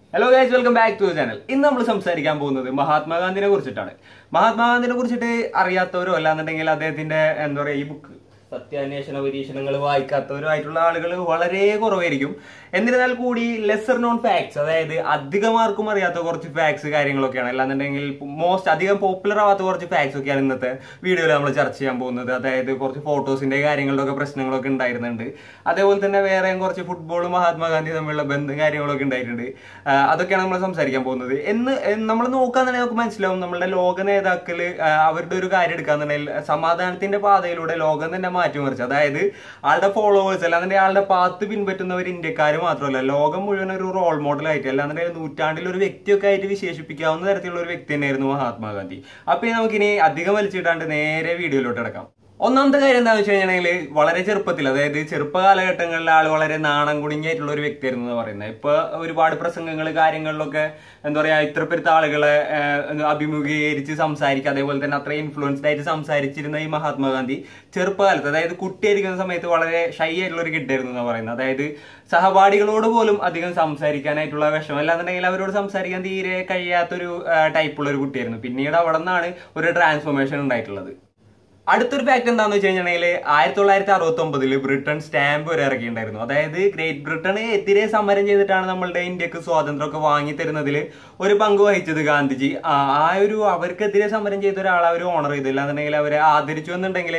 hello guys welcome back to channel ഇന്ന് നമ്മൾ സംസാരിക്കാൻ പോകുന്നത് മഹാത്മാഗാന്ധിനെ കുറിച്ചിട്ടാണ് മഹാത്മാഗാന്ധിനെ കുറിച്ചിട്ട് അറിയാത്തവരോ അല്ലാന്നുണ്ടെങ്കിൽ അദ്ദേഹത്തിന്റെ എന്താ പറയുക ഈ ബുക്ക് സത്യാന്വേഷണ പരീക്ഷണങ്ങൾ വായിക്കാത്തവരോ ആയിട്ടുള്ള ആളുകൾ വളരെ കുറവായിരിക്കും എന്നിരുന്നാൽ കൂടി ലെസർ നോൺ ഫാക്ട്സ് അതായത് അധികം ആർക്കും അറിയാത്ത കുറച്ച് ഫാക്ട്സ് കാര്യങ്ങളൊക്കെയാണ് അല്ലാന്നുണ്ടെങ്കിൽ മോസ്റ്റ് അധികം പോപ്പുലർ ആവാത്ത കുറച്ച് ഫാക്ട്സ് ഒക്കെയാണ് ഇന്നത്തെ വീഡിയോയിൽ നമ്മൾ ചർച്ച ചെയ്യാൻ പോകുന്നത് അതായത് കുറച്ച് ഫോട്ടോസിന്റെ കാര്യങ്ങളിലൊക്കെ പ്രശ്നങ്ങളൊക്കെ ഉണ്ടായിരുന്നുണ്ട് അതേപോലെ തന്നെ വേറെയും കുറച്ച് ഫുട്ബോളും മഹാത്മാഗാന്ധി തമ്മിലുള്ള ബന്ധം കാര്യങ്ങളൊക്കെ ഉണ്ടായിട്ടുണ്ട് ആ, അതൊക്കെയാണ് നമ്മൾ സംസാരിക്കാൻ പോകുന്നത് എന്ന് നമ്മൾ നോക്കാന്നുണ്ടെങ്കിൽ നമുക്ക് മനസ്സിലാവും നമ്മളുടെ ലോക നേതാക്കള് ആ, അവരുടെ ഒരു കാര്യം എടുക്കാന്നുണ്ടെങ്കിൽ സമാധാനത്തിന്റെ പാതയിലൂടെ ലോകം തന്നെ മാറ്റിമറിച്ചു അതായത് ആളുടെ ഫോളോവേഴ്സ് അല്ലാന്നുണ്ടെങ്കിൽ ആളുടെ പാത്ത് പിൻപറ്റുന്നവർ ഇന്ത്യക്കാർ മാത്രമല്ല ലോകം മുഴുവൻ ഒരു റോൾ മോഡൽ ആയിട്ട് അല്ലാന്നുണ്ടെങ്കിൽ നൂറ്റാണ്ടിൽ ഒരു വ്യക്തിയൊക്കെ ആയിട്ട് വിശേഷിപ്പിക്കാവുന്ന തരത്തിലുള്ള ഒരു വ്യക്തി തന്നെയായിരുന്നു മഹാത്മാഗാന്ധി അപ്പൊ ഇനി നമുക്കിനി അധികം വലിച്ചിട്ടാണ്ട് നേരെ വീഡിയോയിലോട്ട് കിടക്കാം ഒന്നാമത്തെ കാര്യം എന്താണെന്ന് വെച്ച് കഴിഞ്ഞാൽ വളരെ ചെറുപ്പത്തിൽ അതായത് ചെറുപ്പ കാലഘട്ടങ്ങളിൽ ആൾ വളരെ നാണം കുടുങ്ങിയായിട്ടുള്ള ഒരു വ്യക്തിയായിരുന്നു എന്ന് പറയുന്നത് ഇപ്പൊ ഒരുപാട് പ്രസംഗങ്ങൾ കാര്യങ്ങളിലൊക്കെ എന്താ പറയാ ഇത്ര പെരുത്ത ആളുകളെ ഏഹ്, അഭിമുഖീകരിച്ച് സംസാരിക്കുക അതേപോലെ തന്നെ അത്ര ഇൻഫ്ലുവൻസ്ഡ് ആയിട്ട് സംസാരിച്ചിരുന്ന ഈ മഹാത്മാഗാന്ധി ചെറുപ്പകാലത്ത് അതായത് കുട്ടിയായിരിക്കുന്ന സമയത്ത് വളരെ ഷൈ ആയിട്ടുള്ള ഒരു കിട്ടായിരുന്നു എന്ന് പറയുന്നത് അതായത് സഹപാഠികളോട് പോലും അധികം സംസാരിക്കാനായിട്ടുള്ള വിഷമം അല്ലാന്നുണ്ടെങ്കിൽ അവരോട് സംസാരിക്കാൻ തീരെ കഴിയാത്തൊരു ടൈപ്പുള്ള ഒരു കുട്ടിയായിരുന്നു പിന്നീട് അവിടെ നിന്നാണ് ഒരു ട്രാൻസ്ഫോർമേഷൻ ഉണ്ടായിട്ടുള്ളത് അടുത്തൊരു ഫാക്ട് എന്താണെന്ന് വെച്ച് കഴിഞ്ഞാൽ ആയിരത്തി തൊള്ളായിരത്തി അറുപത്തി ഒമ്പതില് ബ്രിട്ടൻ സ്റ്റാമ്പ് വരെ ഇറക്കിയിട്ടുണ്ടായിരുന്നു അതായത് ഗ്രേറ്റ് ബ്രിട്ടന് എതിരെ സമരം ചെയ്തിട്ടാണ് നമ്മളുടെ ഇന്ത്യക്ക് സ്വാതന്ത്ര്യമൊക്കെ വാങ്ങി തരുന്നതിൽ ഒരു പങ്ക് വഹിച്ചത് ഗാന്ധിജി ആ ആ ഒരു അവർക്കെതിരെ സമരം ചെയ്ത ഒരാളെ അവർ ഓണർ ചെയ്തില്ല എന്നുണ്ടെങ്കിൽ അവരെ ആദരിച്ചു എന്നുണ്ടെങ്കിൽ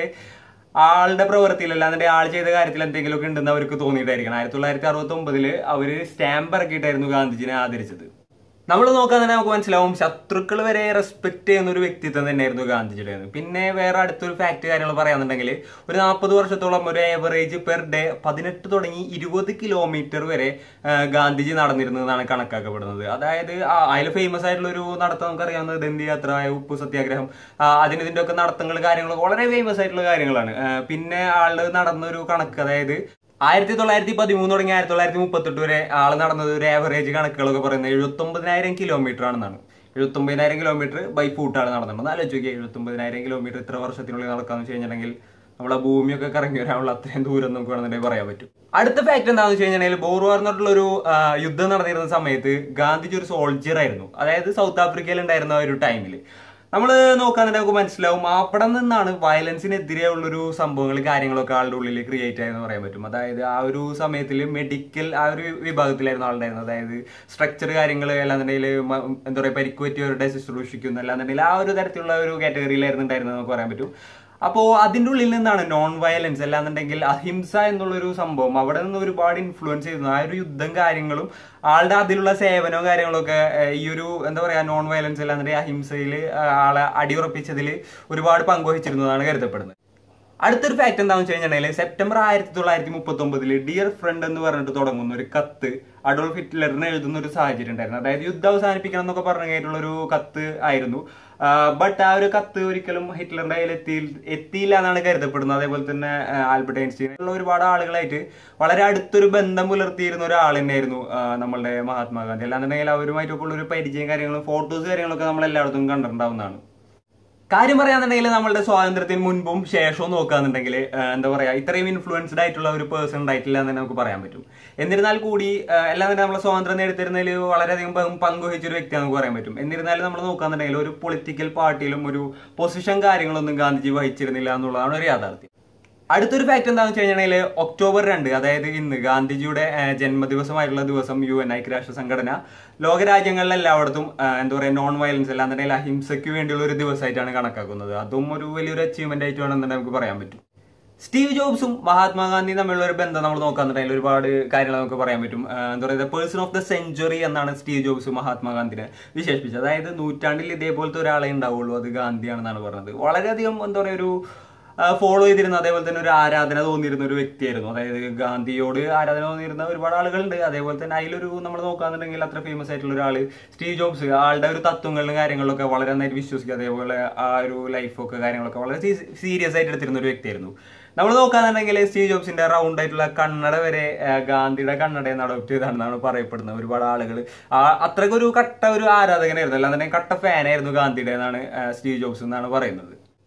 ആളുടെ പ്രവൃത്തിയിൽ അല്ലാന്നുണ്ടെങ്കിൽ ആൾ ചെയ്ത കാര്യത്തിൽ എന്തെങ്കിലുമൊക്കെ ഉണ്ടെന്ന് അവർക്ക് തോന്നിയിട്ടായിരിക്കണം ആയിരത്തി തൊള്ളായിരത്തി അറുപത്തി ഒമ്പതില് അവര് സ്റ്റാമ്പ് ഇറക്കിയിട്ടായിരുന്നു ഗാന്ധിജിനെ ആദരിച്ചത് നമ്മൾ നോക്കാൻ തന്നെ നമുക്ക് മനസ്സിലാവും ശത്രുക്കൾ വരെ റെസ്പെക്ട് ചെയ്യുന്ന ഒരു വ്യക്തിത്വം തന്നെയായിരുന്നു ഗാന്ധിജിയുടെ പിന്നെ വേറെ അടുത്തൊരു ഫാക്ട് കാര്യങ്ങൾ പറയാന്നുണ്ടെങ്കിൽ ഒരു നാൽപ്പത് വർഷത്തോളം ഒരു ഏവറേജ് പെർ ഡേ പതിനെട്ട് തുടങ്ങി ഇരുപത് കിലോമീറ്റർ വരെ ആ, ഗാന്ധിജി നടന്നിരുന്നതാണ് കണക്കാക്കപ്പെടുന്നത് അതായത് അതിൽ ഫേമസ് ആയിട്ടുള്ള ഒരു നടത്തം നമുക്കറിയാവുന്നത് ദണ്ഡി യാത്ര ഉപ്പ് സത്യാഗ്രഹം ആ, അതിന് ഇതിന്റെ ഒക്കെ നടത്തങ്ങൾ കാര്യങ്ങളൊക്കെ വളരെ ഫേമസ് ആയിട്ടുള്ള കാര്യങ്ങളാണ് ആ, പിന്നെ ആള് നടന്നൊരു കണക്ക് അതായത് ആയിരത്തി തൊള്ളായിരത്തി പതിമൂന്ന് തുടങ്ങി ആയിരത്തി തൊള്ളായിരത്തി മുപ്പത്തെട്ട് വരെ ആള് നടന്നത് ഒരു ആവറേജ് കണക്കുകളൊക്കെ പറയുന്നത് എഴുപത്തി ഒമ്പതിനായിരം കിലോമീറ്റർ ആണെന്നാണ് എഴുപത്തി ഒമ്പതിനായിരം കിലോമീറ്റർ ബൈ ഫൂട്ടാണ് നടന്നത് ആലോചിച്ച് നോക്കിയാൽ എഴുപത്തി ഒമ്പതിനായിരം കിലോമീറ്റർ ഇത്ര വർഷത്തിനുള്ളിൽ നടക്കാന്ന് വെച്ച് കഴിഞ്ഞിട്ടുണ്ടെങ്കിൽ നമ്മളെ ഭൂമിയൊക്കെ കറങ്ങി വരാനുള്ള അത്രയും ദൂരം നമുക്ക് വേണമെന്നുണ്ടെങ്കിൽ പറയാൻ പറ്റും അടുത്ത ഫാക്ട് എന്താണെന്ന് വെച്ച് കഴിഞ്ഞാൽ ബോർവാർ എന്നുള്ള ഒരു യുദ്ധം നടന്നിരുന്ന സമയത്ത് ഗാന്ധിജി ഒരു സോൾജിയർ ആയിരുന്നു അതായത് സൗത്ത് ആഫ്രിക്കയിൽ ഉണ്ടായിരുന്ന ആ ഒരു ടൈമിൽ നമ്മൾ നോക്കാന്നുണ്ടെങ്കിൽ നമുക്ക് മനസ്സിലാവും അവിടെ നിന്നാണ് വയലൻസിനെതിരെയുള്ളൊരു സംഭവങ്ങൾ കാര്യങ്ങളൊക്കെ ആളുടെ ഉള്ളിൽ ക്രിയേറ്റ് ആയെന്ന് പറയാൻ പറ്റും അതായത് ആ ഒരു സമയത്തിൽ മെഡിക്കൽ ആ ഒരു വിഭാഗത്തിലായിരുന്നു ആളുണ്ടായിരുന്നത് അതായത് സ്ട്രക്ചർ കാര്യങ്ങൾ അല്ലാന്നുണ്ടെങ്കിൽ മ- എന്താ പറയുക പരിക്ക് പറ്റിയവരുടെ ശുശ്രൂഷിക്കുന്നു അല്ലാന്നുണ്ടെങ്കിൽ ആ ഒരു തരത്തിലുള്ള ഒരു കാറ്റഗറിയിലായിരുന്നു ഉണ്ടായിരുന്നത് നമുക്ക് പറയാൻ പറ്റും അപ്പോൾ അതിൻ്റെ ഉള്ളിൽ നിന്നാണ് നോൺ വയലൻസ് അല്ലാന്നുണ്ടെങ്കിൽ അഹിംസ എന്നുള്ളൊരു സംഭവം അവിടെ നിന്ന് ഒരുപാട് ഇൻഫ്ലുവൻസ് ചെയ്യുന്നു ആ ഒരു യുദ്ധം കാര്യങ്ങളും ആളുടെ അതിലുള്ള സേവനവും കാര്യങ്ങളൊക്കെ ഏഹ്, ഈ ഒരു എന്താ പറയാ നോൺ വയലൻസ് അല്ലാന്നുണ്ടെങ്കിൽ അഹിംസയിൽ ആളെ അടിയുറപ്പിച്ചതിൽ ഒരുപാട് പങ്കുവഹിച്ചിരുന്നതാണ് കരുതപ്പെടുന്നത് അടുത്തൊരു ഫാക്ട് എന്താണെന്ന് വെച്ച് കഴിഞ്ഞിട്ടുണ്ടെങ്കിൽ സെപ്റ്റംബർ ആയിരത്തി തൊള്ളായിരത്തി മുപ്പത്തി ഒമ്പതില് ഡിയർ ഫ്രണ്ട് എന്ന് പറഞ്ഞിട്ട് തുടങ്ങുന്ന ഒരു കത്ത് അഡോൾഫ് ഹിറ്റ്ലറിന് എഴുതുന്ന ഒരു സാഹചര്യം ഉണ്ടായിരുന്നു അതായത് യുദ്ധം അവസാനിപ്പിക്കണം എന്നൊക്കെ പറഞ്ഞിട്ടുള്ള ഒരു കത്ത് ആയിരുന്നു ബട്ട് ആ ഒരു കത്ത് ഒരിക്കലും ഹിറ്റ്ലറിന്റെ കയ്യിൽ എത്തി എത്തിയില്ല എന്നാണ് കരുതപ്പെടുന്നത് അതേപോലെ തന്നെ ആ, ആൽബർട്ട് ഐൻസ്റ്റീൻ ഉള്ള ഒരുപാട് ആളുകളായിട്ട് വളരെ അടുത്തൊരു ബന്ധം പുലർത്തിയിരുന്ന ഒരാൾ തന്നെയായിരുന്നു ആ, നമ്മളുടെ മഹാത്മാഗാന്ധി അല്ലാന്നുണ്ടെങ്കിൽ അവരുമായിട്ടൊക്കെ ഉള്ള ഒരു പരിചയം കാര്യങ്ങളും ഫോട്ടോസ് കാര്യങ്ങളൊക്കെ നമ്മൾ എല്ലായിടത്തും കണ്ടിട്ടുണ്ടാവുന്നതാണ് കാര്യം പറയാന്നുണ്ടെങ്കിൽ നമ്മളുടെ സ്വാതന്ത്ര്യത്തിന് മുൻപും ശേഷവും നോക്കാന്നുണ്ടെങ്കിൽ എന്താ പറയാ ഇത്രയും ഇൻഫ്ലുവൻസ്ഡ് ആയിട്ടുള്ള ഒരു പേഴ്സൺ ഉണ്ടായിട്ടില്ല എന്ന് തന്നെ നമുക്ക് പറയാൻ പറ്റും എന്നിരുന്നാൽ കൂടി ആ, എല്ലാം തന്നെ നമ്മളെ സ്വാതന്ത്ര്യം നേടിത്തരുന്നതിൽ വളരെയധികം പങ്ക് പങ്കുവഹിച്ച ഒരു വ്യക്തിയാണ് നമുക്ക് പറയാൻ പറ്റും എന്നിരുന്നാലും നമ്മൾ നോക്കാന്നുണ്ടെങ്കിൽ ഒരു പൊളിറ്റിക്കൽ പാർട്ടിയിലും ഒരു പൊസിഷൻ കാര്യങ്ങളൊന്നും ഗാന്ധിജി വഹിച്ചിരുന്നില്ല എന്നുള്ളതാണ് ഒരു യാഥാർത്ഥ്യം അടുത്തൊരു ഫാക്ട് എന്താണെന്ന് വെച്ച് കഴിഞ്ഞാൽ ഒക്ടോബർ രണ്ട് അതായത് ഇന്ന് ഗാന്ധിജിയുടെ ആ, ജന്മദിവസമായിട്ടുള്ള ദിവസം യു എൻ ഐക്യരാഷ്ട്ര സംഘടന ലോകരാജ്യങ്ങളിൽ എല്ലായിടത്തും ആ, എന്താ പറയുക നോൺ വയലൻസ് അല്ലാന്നുണ്ടെങ്കിൽ അഹിംസയ്ക്ക് വേണ്ടിയുള്ള ഒരു ദിവസമായിട്ടാണ് കണക്കാക്കുന്നത് അതും ഒരു വലിയൊരു അച്ചീവ്മെന്റ് ആയിട്ട് വേണമെന്നുണ്ടെങ്കിൽ നമുക്ക് പറയാൻ പറ്റും സ്റ്റീവ് ജോബ്സും മഹാത്മാഗാന്ധിയും തമ്മിലുള്ള ഒരു ബന്ധം നമ്മൾ നോക്കാന്നുണ്ടെങ്കിൽ ഒരുപാട് കാര്യങ്ങൾ നമുക്ക് പറയാൻ പറ്റും ആ, എന്താ പറയുക പേഴ്സൺ ഓഫ് ദ സെഞ്ചുറി എന്നാണ് സ്റ്റീവ് ജോബ്സ് മഹാത്മാഗാന്ധിനെ വിശേഷിപ്പിച്ചത് അതായത് നൂറ്റാണ്ടിൽ ഇതേപോലത്തെ ഒരാളെ ഉണ്ടാവുള്ളൂ അത് ഗാന്ധിയാണെന്നാണ് പറഞ്ഞത് വളരെയധികം എന്താ പറയുക ഒരു ഫോളോ ചെയ്തിരുന്ന അതേപോലെ തന്നെ ഒരു ആരാധന തോന്നിയിരുന്ന ഒരു വ്യക്തിയായിരുന്നു അതായത് ഗാന്ധിയോട് ആരാധന തോന്നിയിരുന്ന ഒരുപാട് ആളുകളുണ്ട് അതേപോലെ തന്നെ അതിലൊരു നമ്മൾ നോക്കാന്നുണ്ടെങ്കിൽ അത്ര ഫേമസ് ആയിട്ടുള്ള ഒരാള് സ്റ്റീവ് ജോബ്സ് ആളുടെ ഒരു തത്വങ്ങളിലും കാര്യങ്ങളിലൊക്കെ വളരെ നന്നായിട്ട് വിശ്വസിക്കുക അതേപോലെ ആ ഒരു ലൈഫൊക്കെ കാര്യങ്ങളൊക്കെ വളരെ സീരിയസ് ആയിട്ട് എടുത്തിരുന്ന ഒരു വ്യക്തിയായിരുന്നു നമ്മൾ നോക്കാന്നുണ്ടെങ്കിൽ സ്റ്റീവ് ജോബ്സിന്റെ റൗണ്ട് ആയിട്ടുള്ള കണ്ണട വരെ ആ, ഗാന്ധിയുടെ കണ്ണടയെ അഡോപ്റ്റ് ചെയ്താണെന്നാണ് പറയപ്പെടുന്നത് ഒരുപാട് ആളുകൾ അത്രയ്ക്ക് ഒരു കട്ട ഒരു ആരാധകനായിരുന്നു അല്ലാതെ കട്ട ഫാനായിരുന്നു ഗാന്ധിയുടെ എന്നാണ് ആ, സ്റ്റീവ് ജോബ്സ് എന്നാണ് പറയുന്നത്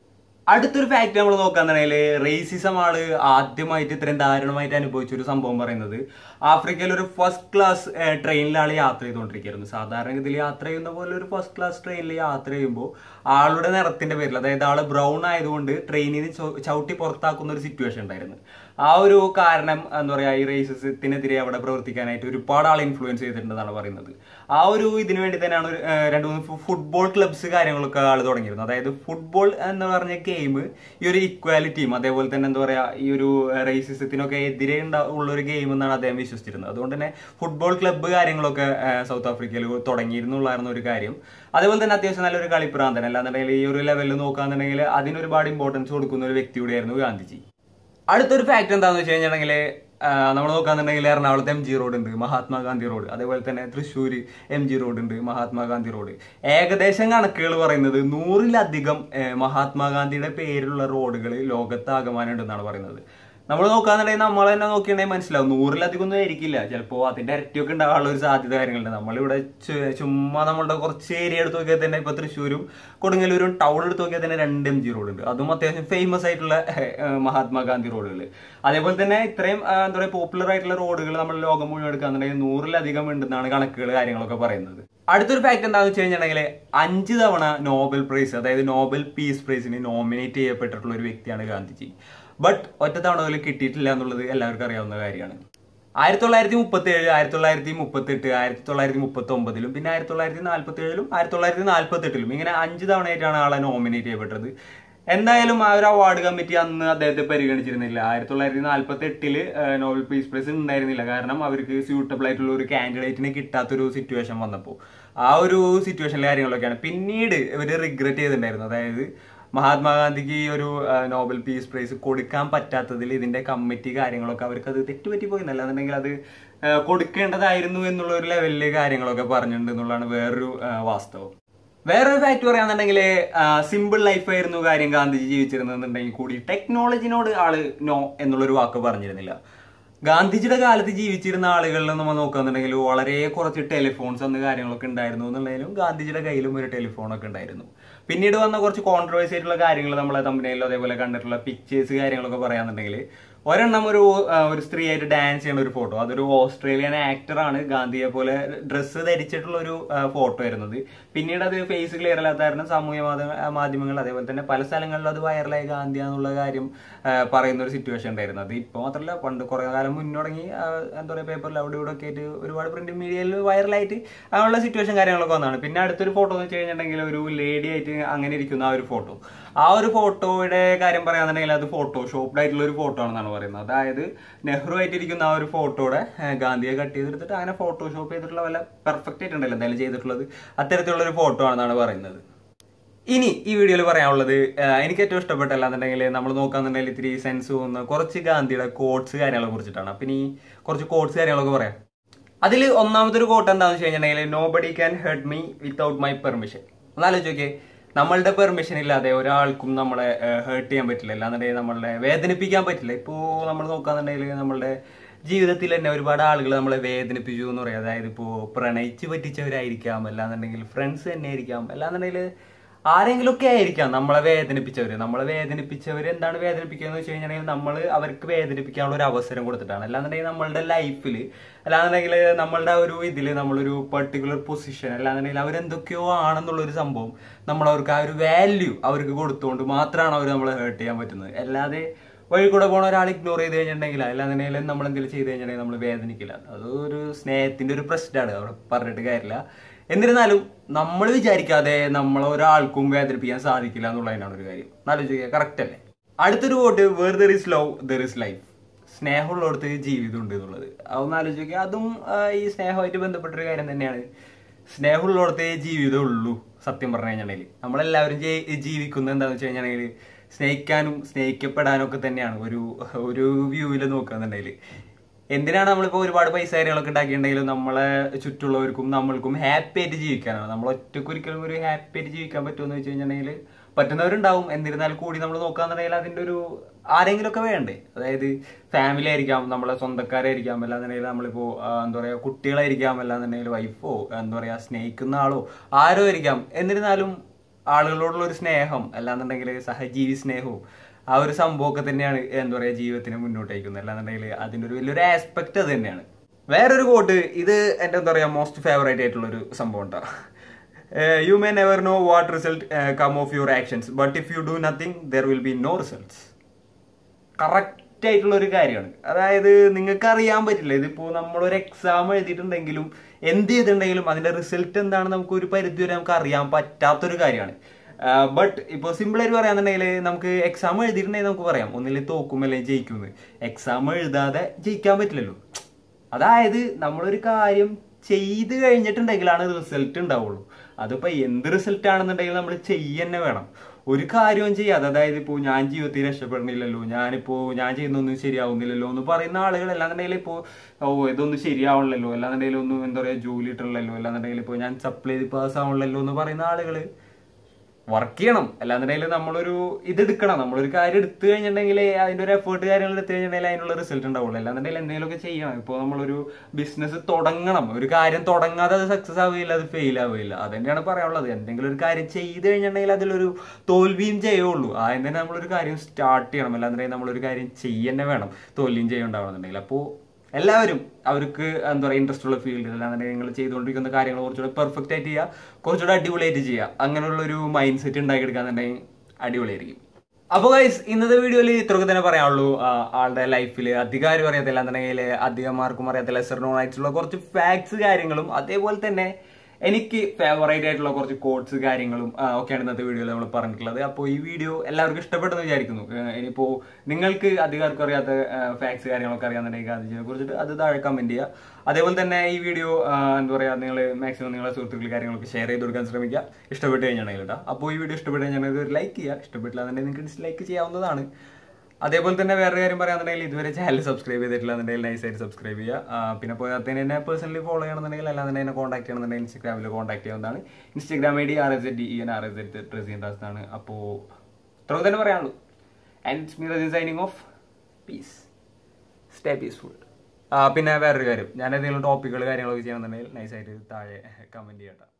അടുത്തൊരു ഫാക്ട് നമ്മൾ നോക്കാന്നുണ്ടെങ്കിൽ റേസിസം ആള് ആദ്യമായിട്ട് ഇത്രയും ദാരുണമായിട്ട് അനുഭവിച്ച ഒരു സംഭവം പറയുന്നത് ആഫ്രിക്കയിൽ ഒരു ഫസ്റ്റ് ക്ലാസ് ട്രെയിനിൽ ആൾ യാത്ര ചെയ്തുകൊണ്ടിരിക്കുകയായിരുന്നു സാധാരണഗതിയിൽ യാത്ര ചെയ്യുന്ന പോലെ ഒരു ഫസ്റ്റ് ക്ലാസ് ട്രെയിനിൽ യാത്ര ചെയ്യുമ്പോൾ ആളുടെ നിറത്തിന്റെ പേരിൽ അതായത് ആള് ബ്രൗൺ ആയതുകൊണ്ട് ട്രെയിനിന് ചവിട്ടി പുറത്താക്കുന്ന ഒരു സിറ്റുവേഷൻ ഉണ്ടായിരുന്നു ആ ഒരു കാരണം എന്താ പറയാ ഈ റേസിസത്തിനെതിരെ അവിടെ പ്രവർത്തിക്കാനായിട്ട് ഒരുപാട് ആൾ ഇൻഫ്ലുവൻസ് ചെയ്തിട്ടുണ്ടെന്നാണ് പറയുന്നത് ആ ഒരു ഇതിനു വേണ്ടി തന്നെയാണ് ഒരു, ഏഹ്, രണ്ട് മൂന്ന് ഫുട്ബോൾ ക്ലബ്സ് കാര്യങ്ങളൊക്കെ ആൾ തുടങ്ങിയിരുന്നത് അതായത് ഫുട്ബോൾ എന്ന് പറഞ്ഞ ഗെയിം ഈ ഒരു ഇക്വാലിറ്റിയും അതേപോലെ തന്നെ എന്താ പറയാ ഈ ഒരു റേസിസത്തിനൊക്കെ എതിരെ ഉണ്ടാ- ഉള്ള ഒരു ഗെയിം എന്നാണ് അദ്ദേഹം വിശ്വസിച്ചിരുന്നത് അതുകൊണ്ട് തന്നെ ഫുട്ബോൾ ക്ലബ്ബ് കാര്യങ്ങളൊക്കെ ഏഹ്, സൗത്ത് ആഫ്രിക്കയിൽ തുടങ്ങിയിരുന്നുള്ളായിരുന്നു ഒരു കാര്യം അതേപോലെ തന്നെ അത്യാവശ്യം നല്ലൊരു കളിപ്രാന്തൻ അല്ലാന്നുണ്ടെങ്കിൽ ഈ ഒരു ലെവലിൽ നോക്കാന്നുണ്ടെങ്കിൽ അതിന് ഒരുപാട് ഇമ്പോർട്ടൻസ് കൊടുക്കുന്ന ഒരു വ്യക്തി കൂടിയായിരുന്നു ഗാന്ധിജി അടുത്തൊരു ഫാക്ട് എന്താണെന്ന് വെച്ച് കഴിഞ്ഞിട്ടുണ്ടെങ്കിൽ നമ്മൾ നോക്കാന്നുണ്ടെങ്കിൽ എറണാകുളത്ത് എം ജി റോഡ് ഉണ്ട് മഹാത്മാഗാന്ധി റോഡ് അതേപോലെ തന്നെ തൃശ്ശൂർ എം ജി റോഡ് ഉണ്ട് മഹാത്മാഗാന്ധി റോഡ് ഏകദേശം കണക്കുകൾ പറയുന്നത് നൂറിലധികം ഏഹ്, മഹാത്മാഗാന്ധിയുടെ പേരിലുള്ള റോഡുകൾ ലോകത്താകമാനം ഉണ്ടെന്നാണ് പറയുന്നത് നമ്മൾ നോക്കാന്നുണ്ടെങ്കിൽ നമ്മൾ തന്നെ നോക്കിയിട്ടുണ്ടെങ്കിൽ മനസ്സിലാവും നൂറിലധികം ഒന്നും ആയിരിക്കില്ല ചിലപ്പോൾ അതിന്റെ ഇരട്ടിയൊക്കെ ഉണ്ടാകാനുള്ള ഒരു സാധ്യത കാര്യങ്ങളുണ്ട് നമ്മളിവിടെ ചു- ചുമ്മാ നമ്മളുടെ കുറച്ച് ഏരിയ എടുത്ത് നോക്കിയാൽ തന്നെ ഇപ്പൊ തൃശ്ശൂരും കൊടുങ്ങല്ലൂരും ടൗൺ എടുത്ത് നോക്കിയാൽ തന്നെ രണ്ട് എം ജി റോഡ് ഉണ്ട് അതും അത്യാവശ്യം ഫേമസ് ആയിട്ടുള്ള ഏഹ്, മഹാത്മാഗാന്ധി റോഡുകൾ അതേപോലെ തന്നെ ഇത്രയും ആ, എന്താ പറയുക പോപ്പുലർ ആയിട്ടുള്ള റോഡുകൾ നമ്മൾ ലോകം മുഴുവൻ എടുക്കാന്നുണ്ടെങ്കിൽ നൂറിലധികം ഉണ്ടെന്നാണ് കണക്കുകൾ കാര്യങ്ങളൊക്കെ പറയുന്നത് അടുത്തൊരു ഫാക്ട് എന്താണെന്ന് വെച്ച് കഴിഞ്ഞിട്ടുണ്ടെങ്കിൽ അഞ്ച് തവണ നോബൽ പ്രൈസ് അതായത് നോബൽ പീസ് പ്രൈസിന് നോമിനേറ്റ് ചെയ്യപ്പെട്ടിട്ടുള്ള ഒരു വ്യക്തിയാണ് ഗാന്ധിജി ബട്ട് ഒറ്റ തവണ പോലും കിട്ടിയിട്ടില്ല എന്നുള്ളത് എല്ലാവർക്കും അറിയാവുന്ന കാര്യമാണ് ആയിരത്തി തൊള്ളായിരത്തി മുപ്പത്തി ഏഴ് ആയിരത്തി തൊള്ളായിരത്തി മുപ്പത്തി എട്ട് ആയിരത്തി തൊള്ളായിരത്തി മുപ്പത്തി ഒമ്പതിലും പിന്നെ ആയിരത്തി തൊള്ളായിരത്തി നാൽപ്പത്തി ഏഴിലും ആയിരത്തി തൊള്ളായിരത്തി നാൽപ്പത്തി എട്ടിലും ഇങ്ങനെ അഞ്ച് തവണയായിട്ടാണ് ആളെ നോമിനേറ്റ് ചെയ്യപ്പെട്ടത് എന്തായാലും ആ ഒരു അവാർഡ് കമ്മിറ്റി അന്ന് അദ്ദേഹത്തെ പരിഗണിച്ചിരുന്നില്ല ആയിരത്തി തൊള്ളായിരത്തി നാൽപ്പത്തി എട്ടില് നോബൽ പീസ് പ്രൈസ് ഉണ്ടായിരുന്നില്ല കാരണം അവർക്ക് സ്യൂട്ടബിൾ ആയിട്ടുള്ള ഒരു കാൻഡിഡേറ്റിനെ കിട്ടാത്തൊരു സിറ്റുവേഷൻ വന്നപ്പോൾ ആ ഒരു സിറ്റുവേഷനിലെ കാര്യങ്ങളൊക്കെയാണ് പിന്നീട് ഇവർ റിഗ്രറ്റ് ചെയ്തിട്ടുണ്ടായിരുന്നു അതായത് മഹാത്മാഗാന്ധിക്ക് ഈ ഒരു ആ, നോബൽ പീസ് പ്രൈസ് കൊടുക്കാൻ പറ്റാത്തതിൽ ഇതിന്റെ കമ്മിറ്റി കാര്യങ്ങളൊക്കെ അവർക്ക് അത് തെറ്റുപറ്റി പോയി അല്ലാന്നുണ്ടെങ്കിൽ അത് ആ, കൊടുക്കേണ്ടതായിരുന്നു എന്നുള്ള ഒരു ലെവലില് കാര്യങ്ങളൊക്കെ പറഞ്ഞിട്ടുണ്ട് എന്നുള്ളതാണ് വേറൊരു ആ, വാസ്തവം വേറൊരു ഫാക്ട് പറയാന്നുണ്ടെങ്കിൽ സിമ്പിൾ ലൈഫ് ആയിരുന്നു കാര്യം ഗാന്ധിജി ജീവിച്ചിരുന്നെന്നുണ്ടെങ്കിൽ കൂടി ടെക്നോളജിനോട് ആള് നോ എന്നുള്ളൊരു വാക്ക് പറഞ്ഞിരുന്നില്ല ഗാന്ധിജിയുടെ കാലത്ത് ജീവിച്ചിരുന്ന ആളുകളിൽ നമ്മൾ നോക്കുകയാണെന്നുണ്ടെങ്കിൽ വളരെ കുറച്ച് ടെലിഫോൺസ് അന്ന് കാര്യങ്ങളൊക്കെ ഉണ്ടായിരുന്നു എന്നുള്ളതിലും ഗാന്ധിജിയുടെ കയ്യിലും ഒരു ടെലിഫോണൊക്കെ ഉണ്ടായിരുന്നു പിന്നീട് വന്ന കുറച്ച് കോൺട്രവേഴ്സി ആയിട്ടുള്ള കാര്യങ്ങൾ നമ്മളെ തമ്മിലോ അതേപോലെ കണ്ടിട്ടുള്ള പിക്ചേഴ്സ് കാര്യങ്ങളൊക്കെ പറയാന്നുണ്ടെങ്കിൽ ഒരെണ്ണം ഒരു ആ, ഒരു സ്ത്രീ ആയിട്ട് ഡാൻസ് ചെയ്യുന്ന ഒരു ഫോട്ടോ അതൊരു ഓസ്ട്രേലിയൻ ആക്ടറാണ് ഗാന്ധിയെ പോലെ ഡ്രസ്സ് ധരിച്ചിട്ടുള്ള ഒരു ഫോട്ടോ ആയിരുന്നത് പിന്നീട് അത് ഫേസ് ക്ലിയർ അല്ലാത്ത കാരണം സാമൂഹ്യ മാധ്യമ- ആ, മാധ്യമങ്ങൾ അതേപോലെ തന്നെ പല സ്ഥലങ്ങളിലും അത് വൈറലായി ഗാന്ധി എന്നുള്ള കാര്യം ആ, പറയുന്ന ഒരു സിറ്റുവേഷൻ ഉണ്ടായിരുന്നു അത് ഇപ്പോൾ മാത്രമല്ല പണ്ട് കുറെ കാലം മുന്നോടങ്ങി ആ, എന്താ പറയുക പേപ്പറിൽ അവിടെ ഇവിടെ ഒക്കെ ആയിട്ട് ഒരുപാട് പ്രിന്റ് മീഡിയയിൽ വൈറലായിട്ട് അങ്ങനെയുള്ള സിറ്റുവേഷൻ കാര്യങ്ങളൊക്കെ വന്നതാണ് പിന്നെ അടുത്തൊരു ഫോട്ടോ എന്ന് വെച്ച് കഴിഞ്ഞിട്ടുണ്ടെങ്കിൽ ഒരു ലേഡി ആയിട്ട് അങ്ങനെ ഇരിക്കുന്ന ആ ഒരു ഫോട്ടോ ആ ഒരു ഫോട്ടോയുടെ കാര്യം പറയാന്നുണ്ടെങ്കിൽ അത് ഫോട്ടോഷോപ്ഡ് ആയിട്ടുള്ള ഒരു ഫോട്ടോ ആണെന്നാണ് പറയുന്നത് അതായത് നെഹ്റു ആയിട്ടിരിക്കുന്ന ആ ഒരു ഫോട്ടോയുടെ ഏഹ്, ഗാന്ധിയെ കട്ട് ചെയ്തെടുത്തിട്ട് അങ്ങനെ ഫോട്ടോഷോപ്പ് ചെയ്തിട്ടുള്ള വല്ല പെർഫെക്റ്റ് ആയിട്ടുണ്ടല്ലോ എന്തായാലും ചെയ്തിട്ടുള്ളത് അത്തരത്തിലുള്ള ഒരു ഫോട്ടോ ആണെന്നാണ് പറയുന്നത് ഇനി ഈ വീഡിയോയിൽ പറയാനുള്ളത് ആഹ് എനിക്ക് ഏറ്റവും ഇഷ്ടപ്പെട്ട അല്ലാന്നുണ്ടെങ്കിൽ നമ്മൾ നോക്കാന്നുണ്ടെങ്കിൽ ഇത്തിരി സെൻസ് തോന്നുന്ന കുറച്ച് ഗാന്ധിയുടെ കോട്സ് കാര്യങ്ങളെ കുറിച്ചിട്ടാണ് അപ്പൊ ഇനി കുറച്ച് കോട്സ് കാര്യങ്ങളൊക്കെ പറയാം അതിൽ ഒന്നാമത്തെ ഒരു കോട്ട് എന്താണെന്ന് വെച്ച് കഴിഞ്ഞിട്ടുണ്ടെങ്കിൽ nobody can hurt me without my permission ഒന്നാലോചിച്ച് നോക്കിയേ നമ്മളുടെ പെർമിഷൻ ഇല്ലാതെ ഒരാൾക്കും നമ്മളെ ഹേർട്ട് ചെയ്യാൻ പറ്റില്ല അല്ലാന്നുണ്ടെങ്കിൽ നമ്മളെ വേദനിപ്പിക്കാൻ പറ്റില്ല ഇപ്പോൾ നമ്മൾ നോക്കാന്നുണ്ടെങ്കിൽ നമ്മളുടെ ജീവിതത്തിൽ തന്നെ ഒരുപാട് ആളുകൾ നമ്മളെ വേദനിപ്പിച്ചു എന്ന് പറയാം അതായത് ഇപ്പോൾ പ്രണയിച്ച് പറ്റിച്ചവരായിരിക്കാം അല്ലാന്നുണ്ടെങ്കിൽ ഫ്രണ്ട്സ് തന്നെ ആയിരിക്കാം അല്ലാന്നുണ്ടെങ്കിൽ ആരെങ്കിലും ഒക്കെ ആയിരിക്കാം നമ്മളെ വേദനിപ്പിച്ചവര് നമ്മളെ വേദനിപ്പിച്ചവര് എന്താണ് വേദനിപ്പിക്കുക എന്ന് വെച്ച് കഴിഞ്ഞാൽ നമ്മൾ അവർക്ക് വേദനിപ്പിക്കാനുള്ള ഒരു അവസരം കൊടുത്തിട്ടാണ് അല്ലാന്നുണ്ടെങ്കിൽ നമ്മളുടെ ലൈഫിൽ അല്ലാന്നുണ്ടെങ്കിൽ നമ്മളുടെ ആ ഒരു ഇതിൽ നമ്മളൊരു പെർട്ടിക്കുലർ പൊസിഷൻ അല്ലാന്നുണ്ടെങ്കിൽ അവരെന്തൊക്കെയോ ആണെന്നുള്ള ഒരു സംഭവം നമ്മൾ അവർക്ക് ആ ഒരു വാല്യൂ അവർക്ക് കൊടുത്തുകൊണ്ട് മാത്രമാണ് അവർ നമ്മളെ ഹേർട്ട് ചെയ്യാൻ പറ്റുന്നത് അല്ലാതെ വഴി കൂടെ പോണ ഒരാൾ ഇഗ്നോർ ചെയ്ത് കഴിഞ്ഞിട്ടുണ്ടെങ്കിൽ അല്ലാന്നുണ്ടെങ്കിൽ നമ്മൾ എന്തെങ്കിലും ചെയ്ത് കഴിഞ്ഞിട്ടുണ്ടെങ്കിൽ നമ്മൾ വേദനിക്കില്ല അത് ഒരു സ്നേഹത്തിന്റെ ഒരു പ്രശ്നമാണ് അവിടെ പറഞ്ഞിട്ട് കാര്യമില്ല എന്നിരുന്നാലും നമ്മൾ വിചാരിക്കാതെ നമ്മളെ ഒരാൾക്കും വേദനിപ്പിക്കാൻ സാധിക്കില്ല എന്നുള്ളതിനാണ് ഒരു കാര്യം ആലോചിക്കുക കറക്റ്റ് അല്ലേ അടുത്തൊരു quote where there is love there is life സ്നേഹമുള്ളിടത്ത് ജീവിതം ഉണ്ട് എന്നുള്ളത് അതൊന്ന് ആലോചിക്കുക അതും ആ, ഈ സ്നേഹമായിട്ട് ബന്ധപ്പെട്ടൊരു കാര്യം തന്നെയാണ് സ്നേഹമുള്ളിടത്തേ ജീവിതം ഉള്ളൂ സത്യം പറഞ്ഞു കഴിഞ്ഞിട്ടുണ്ടെങ്കിൽ നമ്മളെല്ലാവരും ജീ- ജീവിക്കുന്നത് എന്താണെന്ന് വെച്ച് കഴിഞ്ഞിട്ടുണ്ടെങ്കിൽ സ്നേഹിക്കാനും സ്നേഹിക്കപ്പെടാനും ഒക്കെ തന്നെയാണ് ഒരു ഒരു വ്യൂവിൽ നോക്കുകയെന്നുണ്ടെങ്കിൽ എന്തിനാണ് നമ്മളിപ്പോൾ ഒരുപാട് പൈസ കാര്യങ്ങളൊക്കെ ഉണ്ടാക്കിയിട്ടുണ്ടെങ്കിലും നമ്മളെ ചുറ്റുള്ളവർക്കും നമ്മൾക്കും ഹാപ്പി ആയിട്ട് ജീവിക്കാനാണ് നമ്മൾ ഒറ്റയ്ക്ക് ഒരിക്കലും ഒരു ഹാപ്പി ആയിട്ട് ജീവിക്കാൻ പറ്റുമെന്ന് വെച്ച് കഴിഞ്ഞിട്ടുണ്ടെങ്കിൽ പറ്റുന്നവരുണ്ടാവും എന്നിരുന്നാൽ കൂടി നമ്മൾ നോക്കാന്നുണ്ടെങ്കിൽ അതിന്റെ ഒരു ആരെങ്കിലും ഒക്കെ വേണ്ടേ അതായത് ഫാമിലി ആയിരിക്കാം നമ്മളെ സ്വന്തക്കാരായിരിക്കാം അല്ലാന്നുണ്ടെങ്കിൽ നമ്മളിപ്പോ ആ, എന്താ പറയാ കുട്ടികളായിരിക്കാം അല്ലാന്നുണ്ടെങ്കിൽ വൈഫോ എന്താ പറയാ സ്നേഹിക്കുന്ന ആളോ ആരോ ആയിരിക്കാം എന്നിരുന്നാലും ആളുകളോടുള്ള ഒരു സ്നേഹം അല്ലാന്നുണ്ടെങ്കിൽ സഹജീവി സ്നേഹവും ആ ഒരു സംഭവമൊക്കെ തന്നെയാണ് എന്താ പറയുക ജീവിതത്തിനെ മുന്നോട്ട് അയക്കുന്നത് അല്ലാന്നുണ്ടെങ്കിൽ അതിൻ്റെ ഒരു വലിയൊരു ആസ്പെക്ട് അത് തന്നെയാണ് വേറൊരു കോട്ട് ഇത് എൻ്റെ എന്താ പറയുക മോസ്റ്റ് ഫേവറേറ്റ് ആയിട്ടുള്ള ഒരു സംഭവം ഉണ്ടാ you may never know what result come of your actions but if you do nothing there will be no results correct ആയിട്ടുള്ള ഒരു കാര്യമാണ് അതായത് നിങ്ങൾക്ക് അറിയാൻ പറ്റില്ല ഇതിപ്പോ നമ്മളൊരു എക്സാം എഴുതിയിട്ടുണ്ടെങ്കിലും എന്ത് ചെയ്തിട്ടുണ്ടെങ്കിലും അതിന്റെ റിസൾട്ട് എന്താണെന്ന് നമുക്ക് ഒരു പരിധി വരെ നമുക്ക് അറിയാൻ പറ്റാത്തൊരു കാര്യമാണ് ബട്ട് ഇപ്പോൾ സിമ്പിൾ ആയിട്ട് പറയാന്നുണ്ടെങ്കിൽ നമുക്ക് എക്സാം എഴുതിയിട്ടുണ്ടെങ്കിൽ നമുക്ക് പറയാം ഒന്നില്ലെങ്കിൽ തോക്കും അല്ലെങ്കിൽ ജയിക്കും എക്സാം എഴുതാതെ ജയിക്കാൻ പറ്റില്ലല്ലോ അതായത് നമ്മളൊരു കാര്യം ചെയ്ത് കഴിഞ്ഞിട്ടുണ്ടെങ്കിലാണ് റിസൾട്ട് ഉണ്ടാവുള്ളൂ അതിപ്പോ എന്ത് റിസൾട്ട് ആണെന്നുണ്ടെങ്കിൽ നമ്മൾ ചെയ്യന്നെ വേണം ഒരു കാര്യവും ചെയ്യാതെ അതായത് ഇപ്പോൾ ഞാൻ ജീവിതത്തിൽ രക്ഷപ്പെടുന്നില്ലല്ലോ ഞാനിപ്പോ ഞാൻ ചെയ്യുന്നൊന്നും ശരിയാവുന്നില്ലല്ലോ എന്ന് പറയുന്ന ആളുകൾ അല്ലാന്നുണ്ടെങ്കിൽ ഇപ്പോൾ ഓ ഇതൊന്നും ശരിയാവണല്ലോ അല്ലാന്നുണ്ടെങ്കിൽ ഒന്നും എന്താ പറയുക ജോലി ഇട്ടണല്ലോ അല്ലാന്നുണ്ടെങ്കിൽ ഇപ്പോൾ ഞാൻ സപ്ലൈ ചെയ്ത് പാസ് ആവണല്ലോ എന്ന് പറയുന്ന ആളുകൾ വർക്ക് ചെയ്യണം അല്ലാന്നുണ്ടെങ്കിൽ നമ്മളൊരു ഇത് എടുക്കണം നമ്മളൊരു കാര്യം എടുത്തു കഴിഞ്ഞിട്ടുണ്ടെങ്കിൽ അതിന്റെ ഒരു എഫേർട്ട് കാര്യങ്ങൾ എടുത്തു കഴിഞ്ഞിട്ടുണ്ടെങ്കിൽ അതിനുള്ള റിസൾട്ട് ഉണ്ടാവുള്ളൂ അല്ലാന്നുണ്ടെങ്കിൽ എന്തെങ്കിലുമൊക്കെ ചെയ്യണം ഇപ്പോൾ നമ്മളൊരു ബിസിനസ് തുടങ്ങണം ഒരു കാര്യം തുടങ്ങാതെ അത് സക്സസ് ആവുകയില്ല അത് ഫെയിൽ ആവുകയില്ല അത് തന്നെയാണ് പറയാനുള്ളത് എന്തെങ്കിലും ഒരു കാര്യം ചെയ്ത് കഴിഞ്ഞിട്ടുണ്ടെങ്കിൽ അതിലൊരു തോൽവിയും ചെയ്യുള്ളൂ ആദ്യം തന്നെ നമ്മളൊരു കാര്യം സ്റ്റാർട്ട് ചെയ്യണം അല്ലാന്നുണ്ടെങ്കിൽ നമ്മളൊരു കാര്യം ചെയ്യന്നെ വേണം തോൽവിയും ചെയ്യുണ്ടാവണമെന്നുണ്ടെങ്കിൽ അപ്പോൾ എല്ലാവരും അവർക്ക് എന്താ പറയുക ഇൻട്രസ്റ്റ് ഉള്ള ഫീൽഡ് അല്ലാന്നുണ്ടെങ്കിൽ നിങ്ങൾ ചെയ്തുകൊണ്ടിരിക്കുന്ന കാര്യങ്ങൾ കുറച്ചുകൂടെ പെർഫെക്റ്റ് ആയിട്ട് ചെയ്യുക കുറച്ചുകൂടെ അടിപൊളിയായിട്ട് ചെയ്യുക അങ്ങനെയുള്ള ഒരു മൈൻഡ് സെറ്റ് ഉണ്ടാക്കിയെടുക്കാന്നുണ്ടെങ്കിൽ അടിപൊളിയായിരിക്കും അപ്പോൾ ഗൈസ് ഇന്നത്തെ വീഡിയോയിൽ ഇത്രയൊക്കെ തന്നെ പറയാനുള്ളൂ ആ, ആളുടെ ലൈഫിൽ അധികാരം അറിയത്തില്ല എന്നുണ്ടെങ്കിൽ അധികം ആർക്കും അറിയാത്ത ലെസർ നോൺ ആയിട്ടുള്ള കുറച്ച് ഫാക്ട്സ് കാര്യങ്ങളും അതേപോലെ തന്നെ എനിക്ക് ഫേവറേറ്റ് ആയിട്ടുള്ള കുറച്ച് കോഡ്സ് കാര്യങ്ങളും ആ, ഒക്കെയാണ് ഇന്നത്തെ വീഡിയോയിൽ നമ്മൾ പറഞ്ഞിട്ടുള്ളത് അപ്പോൾ ഈ വീഡിയോ എല്ലാവർക്കും ഇഷ്ടപ്പെട്ടെന്ന് വിചാരിക്കുന്നു ഏഹ് ഇനിയിപ്പോൾ നിങ്ങൾക്ക് അധികാർക്കും അറിയാത്ത ഫാക്ട്സ് കാര്യങ്ങളൊക്കെ അറിയാന്നുണ്ടെങ്കിൽ അതിനെ കുറിച്ചിട്ട് അത് താഴെ കമന്റ് ചെയ്യുക അതേപോലെ തന്നെ ഈ വീഡിയോ എന്താ പറയുക നിങ്ങൾ മാക്സിമം നിങ്ങളുടെ സുഹൃത്തുക്കൾ കാര്യങ്ങളൊക്കെ ഷെയർ ചെയ്ത് കൊടുക്കാൻ ശ്രമിക്കുക ഇഷ്ടപ്പെട്ട് കഴിഞ്ഞാണെങ്കിൽ കേട്ടോ അപ്പോൾ ഈ വീഡിയോ ഇഷ്ടപ്പെട്ട് കഴിഞ്ഞാൽ ഒരു ലൈക്ക് ചെയ്യുക ഇഷ്ടപ്പെട്ടില്ല എന്നുണ്ടെങ്കിൽ നിങ്ങൾക്ക് ഡിസ്ലൈക്ക് ചെയ്യാവുന്നതാണ് അതേപോലെ തന്നെ വേറെ കാര്യം പറയുകയാണെന്നുണ്ടെങ്കിൽ ഇതുവരെ ചാനൽ സബ്സ്ക്രൈബ് ചെയ്തിട്ടില്ല എന്നുണ്ടെങ്കിൽ നൈസായിട്ട് സബ്സ്ക്രൈബ് ചെയ്യുക ആ, പിന്നെ പോയതിന് എന്നെ പേഴ്സണലി ഫോളോ ചെയ്യണമെന്നുണ്ടെങ്കിൽ അല്ലാതെ എന്നെ കോൺടാക്ട് ചെയ്യണമെന്നുണ്ടെങ്കിൽ ഇൻസ്റ്റാഗ്രാമിൽ കോൺടാക്ട് ചെയ്യാവുന്നതാണ് Instagram I D R S D N R S residence ആണ് അപ്പോൾ ഇത്രയൊക്കെ തന്നെ പറയാനുള്ളൂ ആൻഡ് മീ റസി signing off peace stay peaceful പിന്നെ വേറൊരു കാര്യം ഞാൻ എന്തെങ്കിലും ടോപ്പിക്കുകൾ കാര്യങ്ങളൊക്കെ ചെയ്യണമെന്നുണ്ടെങ്കിൽ നൈസായിട്ട് താഴെ കമൻറ്റ് ചെയ്യട്ടെ